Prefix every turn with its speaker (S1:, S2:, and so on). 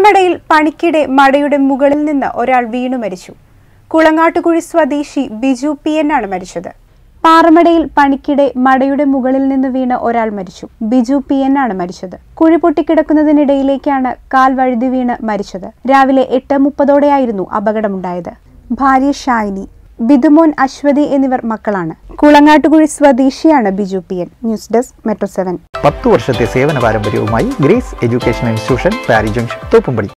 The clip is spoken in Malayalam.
S1: പാറമടയിൽ പണിക്കിടെ മടയുടെ മുകളിൽ നിന്ന് ഒരാൾ വീണു മരിച്ചു കുളങ്ങാട്ടുകുഴി സ്വദേശി ബിജു പി എൻ ആണ് മരിച്ചത് പാറമടയിൽ പണിക്കിടെ മടയുടെ മുകളിൽ നിന്ന് വീണ് ഒരാൾ മരിച്ചു ബിജു പി എൻ ആണ് മരിച്ചത് കുഴി പൊട്ടിക്കിടക്കുന്നതിനിടയിലേക്കാണ് കാൽ വഴുതി വീണ് മരിച്ചത് രാവിലെ എട്ട് മുപ്പതോടെയായിരുന്നു അപകടമുണ്ടായത് ഭാര്യ ഷായിനി ബിദുമോൻ അശ്വതി എന്നിവർ മക്കളാണ് കുളങ്ങാട്ടുകുഴി സ്വദേശിയാണ് Biju P N news desk metro seven
S2: പത്തു വർഷത്തെ സേവന പാരമ്പര്യവുമായി grace education institution Pari junction Thoppumpady